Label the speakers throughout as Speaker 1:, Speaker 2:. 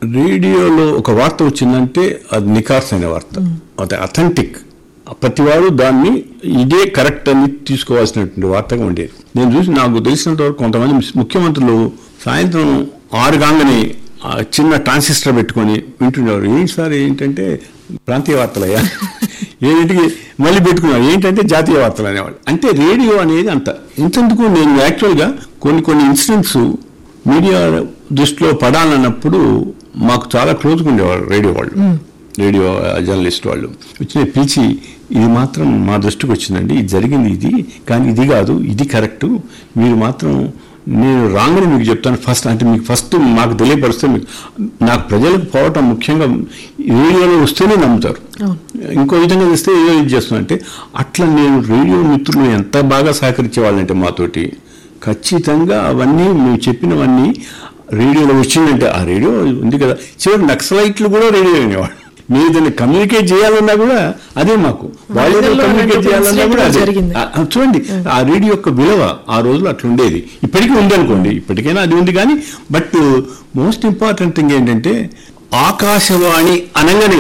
Speaker 1: రేడియోలో ఒక వార్త వచ్చిందంటే అది నికార్సైన వార్త అది అథెంటిక్ ప్రతివాడు దాన్ని ఇదే కరెక్ట్ అని తీసుకోవాల్సినటువంటి వార్తగా ఉండేది నేను చూసి నాకు తెలిసినంత వరకు కొంతమంది ముఖ్యమంత్రులు సాయంత్రం ఆరు కాగానే ఆ చిన్న ట్రాన్సిస్టర్ పెట్టుకొని వింటున్నారు ఏంటి సార్ ఏంటంటే ప్రాంతీయ వార్తలయ్యా ఏంటికి మళ్ళీ పెట్టుకున్నారు ఏంటంటే జాతీయ వార్తలు అనేవాళ్ళు అంటే రేడియో అనేది అంత ఇంతెందుకు నేను యాక్చువల్గా కొన్ని కొన్ని ఇన్సిడెంట్స్ మీడియా దృష్టిలో పడాలన్నప్పుడు మాకు చాలా క్లోజ్గా ఉండేవాళ్ళు రేడియో వాళ్ళు రేడియో జర్నలిస్ట్ వాళ్ళు వచ్చి పిలిచి ఇది మాత్రం మా దృష్టికి వచ్చిందండి ఇది జరిగింది ఇది కానీ ఇది కాదు ఇది కరెక్ట్ మీరు మాత్రం నేను రాంగని మీకు చెప్తాను ఫస్ట్ అంటే మీకు ఫస్ట్ మాకు తెలియపరిస్తే మీకు నాకు ప్రజలకు పోవటం ముఖ్యంగా రేడియోలో వస్తేనే నమ్ముతారు ఇంకో విధంగా తెస్తే ఏదో ఇది చేస్తున్నా అంటే అట్లా నేను రేడియో మిత్రులు ఎంత బాగా సహకరించే వాళ్ళంటే మాతోటి ఖచ్చితంగా అవన్నీ మేము చెప్పినవన్నీ రేడియోలో వచ్చిందంటే ఆ రేడియో ఉంది కదా చివరి నక్సలైట్లు కూడా రేడియో వినేవాళ్ళు మీరు దాన్ని కమ్యూనికేట్ చేయాలన్నా కూడా అదే మాకు వాళ్ళు
Speaker 2: వరంగల్లో
Speaker 1: కమ్యూనికేట్
Speaker 2: అలాంటి
Speaker 1: చేయాలన్నా కూడా
Speaker 2: incident
Speaker 1: అదే
Speaker 2: జరిగింది.
Speaker 1: ఆ, ఆ, చూడండి ఆ రేడియో యొక్క విలువ ఆ రోజులు అట్లా ఉండేది ఇప్పటికీ ఉంది అనుకోండి ఇప్పటికైనా అది ఉంది కానీ బట్ మోస్ట్ ఇంపార్టెంట్ థింగ్ ఏంటంటే ఆకాశవాణి అనగానే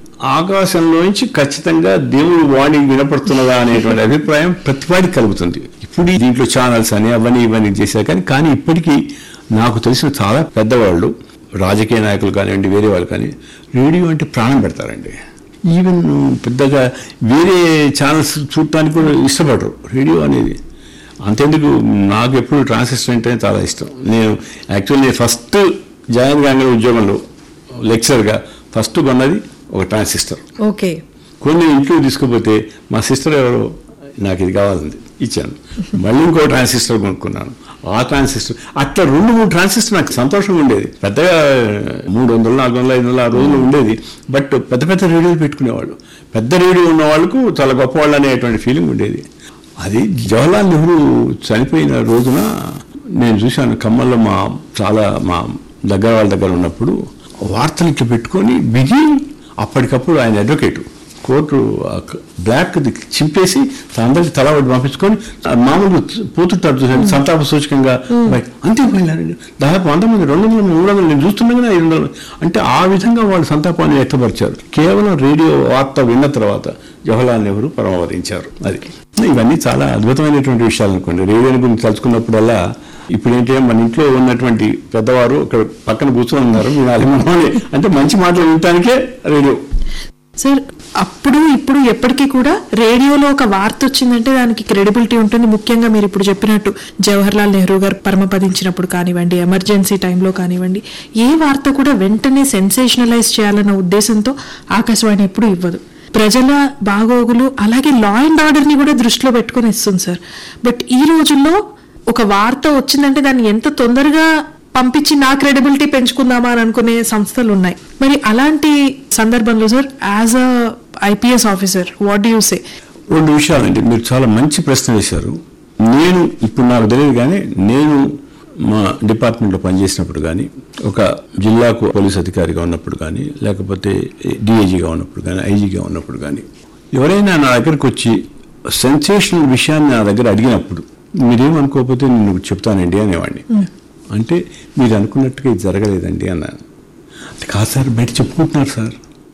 Speaker 1: ఆకాశంలోంచి ఖచ్చితంగా దేవుడి వాణి వినపడుతున్నదా అనేటువంటి అభిప్రాయం ప్రతివాడికి కలుగుతుంది ఇప్పుడు దీంట్లో ఛానల్స్ అని అవన్నీ ఇవన్నీ చేశారు కానీ కానీ ఇప్పటికీ నాకు తెలిసిన చాలా పెద్దవాళ్ళు రాజకీయ నాయకులు కానివ్వండి వేరే వాళ్ళు కానీ రేడియో అంటే ప్రాణం పెడతారండి ఈవెన్ పెద్దగా వేరే ఛానల్స్ చూడటానికి కూడా ఇష్టపడరు రేడియో అనేది అంతెందుకు నాకు ఎప్పుడు ట్రాన్సిస్టర్ అంటేనే చాలా ఇష్టం నేను యాక్చువల్లీ నేను ఫస్ట్ జాయిన్ కాగానే ఉద్యోగంలో లెక్చర్గా ఫస్ట్ కొన్నది ఒక ట్రాన్సిస్టర్
Speaker 2: ఓకే
Speaker 1: కొన్ని ఇంట్లో తీసుకుపోతే మా సిస్టర్ ఎవరో నాకు ఇది కావాలంది ఇచ్చాను మళ్ళీ ఇంకో ట్రాన్సిస్టర్ కొనుక్కున్నాను ఆ ట్రాన్సిస్టర్ అట్లా రెండు మూడు ట్రాన్సిస్టర్ నాకు సంతోషంగా ఉండేది పెద్దగా మూడు వందలు నాలుగు వందలు ఐదు వందలు ఆ రోజులు ఉండేది బట్ పెద్ద పెద్ద రేడియోలు పెట్టుకునేవాళ్ళు పెద్ద రేడియో ఉన్న వాళ్ళకు చాలా గొప్పవాళ్ళు అనేటువంటి ఫీలింగ్ ఉండేది అది జవహర్లాల్ నెహ్రూ చనిపోయిన రోజున నేను చూశాను ఖమ్మంలో మా చాలా మా దగ్గర వాళ్ళ దగ్గర ఉన్నప్పుడు వార్తలు ఇట్లా పెట్టుకొని బిగి అప్పటికప్పుడు ఆయన అడ్వకేటు కోర్టు బ్లాక్ చింపేసి అందరికి తల ఒకటి పంపించుకొని ఆ మామూలు పోతుంటారు చూసారు సంతాప సూచకంగా బయట అంతే పోయినారండి దాదాపు వంద మంది రెండు వందల మూడు వందలు నేను చూస్తున్నాగానే ఐదు వందలు అంటే ఆ విధంగా వాళ్ళు సంతాపాన్ని వ్యక్తపరిచారు కేవలం రేడియో వార్త విన్న తర్వాత జవహర్లాల్ నెహ్రూ పరమవదించారు అది ఇవన్నీ చాలా అద్భుతమైనటువంటి విషయాలు అనుకోండి రేడియోని గురించి తలుచుకున్నప్పుడల్లా ఇప్పుడు ఏంటంటే మన ఇంట్లో ఉన్నటువంటి పెద్దవారు ఇక్కడ పక్కన కూర్చొని ఉన్నారు వినాలి మనల్ని అంటే మంచి మాటలు వినటానికే రేడియో
Speaker 2: సార్ అప్పుడు ఇప్పుడు ఎప్పటికీ కూడా రేడియోలో ఒక వార్త వచ్చిందంటే దానికి క్రెడిబిలిటీ ఉంటుంది ముఖ్యంగా మీరు ఇప్పుడు చెప్పినట్టు జవహర్లాల్ నెహ్రూ గారు పరమపదించినప్పుడు కానివ్వండి ఎమర్జెన్సీ టైంలో కానివ్వండి ఏ వార్త కూడా వెంటనే సెన్సేషనలైజ్ చేయాలన్న ఉద్దేశంతో ఆకాశవాణి ఎప్పుడు ఇవ్వదు ప్రజల బాగోగులు అలాగే లా అండ్ ఆర్డర్ ని కూడా దృష్టిలో పెట్టుకొని ఇస్తుంది సార్ బట్ ఈ రోజుల్లో ఒక వార్త వచ్చిందంటే దాన్ని ఎంత తొందరగా పంపించి నా క్రెడిబిలిటీ పెంచుకుందామా అని అనుకునే సంస్థలు ఉన్నాయి మరి అలాంటి సందర్భంలో sir as a IPS officer what do you say
Speaker 1: రెండు విషయాలండి మీరు చాలా మంచి ప్రశ్న వేశారు నేను ఇప్పుడు నాకు తెలియదు కానీ నేను మా డిపార్ట్మెంట్లో పనిచేసినప్పుడు కానీ ఒక జిల్లాకు పోలీస్ అధికారిగా ఉన్నప్పుడు కానీ లేకపోతే డిఐజీగా ఉన్నప్పుడు కానీ ఐజీగా ఉన్నప్పుడు కానీ ఎవరైనా నా దగ్గరకు వచ్చి సెన్సేషనల్ విషయాన్ని నా దగ్గర అడిగినప్పుడు మీరేమనుకోకపోతే నేను చెప్తానండి అనేవాడిని అంటే మీరు అనుకున్నట్టుగా ఇది జరగలేదండి అన్నాను కాదు సార్ బయట చెప్పుకుంటున్నారు సార్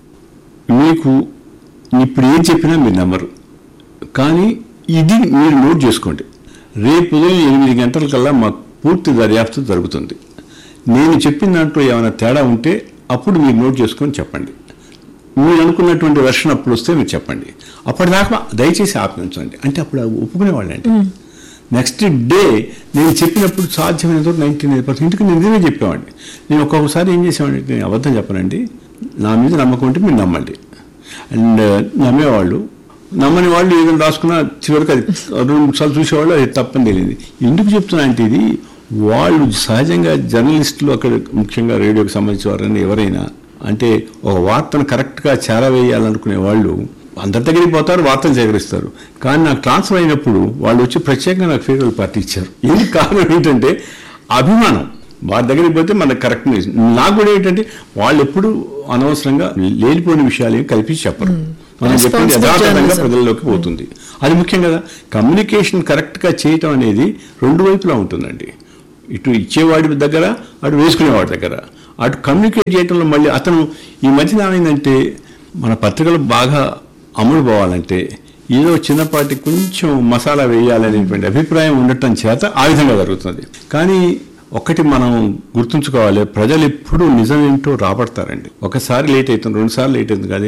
Speaker 1: మీకు ఇప్పుడు ఏం చెప్పినా మీరు నమ్మరు కానీ ఇది మీరు నోట్ చేసుకోండి రేపు ఉదయం ఎనిమిది గంటలకల్లా మాకు పూర్తి దర్యాప్తు జరుగుతుంది నేను చెప్పిన దాంట్లో ఏమైనా తేడా ఉంటే అప్పుడు మీరు నోట్ చేసుకొని చెప్పండి మీరు అనుకున్నటువంటి వెర్షన్ అప్పుడు వస్తే మీరు చెప్పండి అప్పటిదాకా దయచేసి ఆపి ఉంచండి అంటే అప్పుడు ఒప్పుకునేవాళ్ళండి నెక్స్ట్ డే నేను చెప్పినప్పుడు సాధ్యమైనంత నైంటీ నైన్ పర్సెంట్ ఇంటికి నేను నిజమే చెప్పేవాడిని నేను ఒక్కొక్కసారి ఏం చేసేవాడిని నేను అబద్ధం చెప్పనండి నా మీద నమ్మకం ఉంటే మీరు నమ్మండి అండ్ నమ్మేవాళ్ళు నమ్మని వాళ్ళు ఏదైనా రాసుకున్నా చివరికి అది రెండు మూడు సార్లు చూసేవాళ్ళు అది తప్పని తెలియదు ఎందుకు చెప్తున్నా అంటే ఇది వాళ్ళు సహజంగా జర్నలిస్టులు అక్కడ ముఖ్యంగా రేడియోకి సంబంధించిన వారని ఎవరైనా అంటే ఒక వార్తను కరెక్ట్గా చేరవేయాలనుకునే వాళ్ళు అందరి దగ్గరికి పోతారు వార్తలు సేకరిస్తారు కానీ నాకు ట్రాన్స్ఫర్ అయినప్పుడు వాళ్ళు వచ్చి ప్రత్యేకంగా నాకు ఫేవరల్ పార్టీ ఇచ్చారు ఎందుకు కారణం ఏంటంటే అభిమానం వారి దగ్గరికి పోతే మనకు కరెక్ట్ నాకు కూడా ఏంటంటే వాళ్ళు ఎప్పుడు అనవసరంగా లేనిపోయిన విషయాలు ఏమి కల్పించి చెప్పరు మనం చెప్పింది
Speaker 2: Responsible
Speaker 1: యథాతథంగా
Speaker 2: journalism.
Speaker 1: ప్రజల్లోకి పోతుంది అది ముఖ్యం కదా కమ్యూనికేషన్ కరెక్ట్గా చేయటం అనేది రెండు వైపులా ఉంటుందండి ఇటు ఇచ్చేవాడి దగ్గర అటు వేసుకునేవాడి దగ్గర అటు కమ్యూనికేట్ చేయడంలో మళ్ళీ అతను ఈ మధ్యన ఏమైందంటే మన పత్రికలు బాగా అమ్ముడు పోవాలంటే ఏదో చిన్నపాటి కొంచెం మసాలా వేయాలనేటువంటి అభిప్రాయం ఉండటం చేత ఆ విధంగా జరుగుతుంది కానీ ఒకటి మనం గుర్తుంచుకోవాలి ప్రజలు ఎప్పుడు నిజం ఏంటో రాబడతారండి ఒకసారి లేట్ అవుతుంది రెండు సార్లు లేట్ అవుతుంది కానీ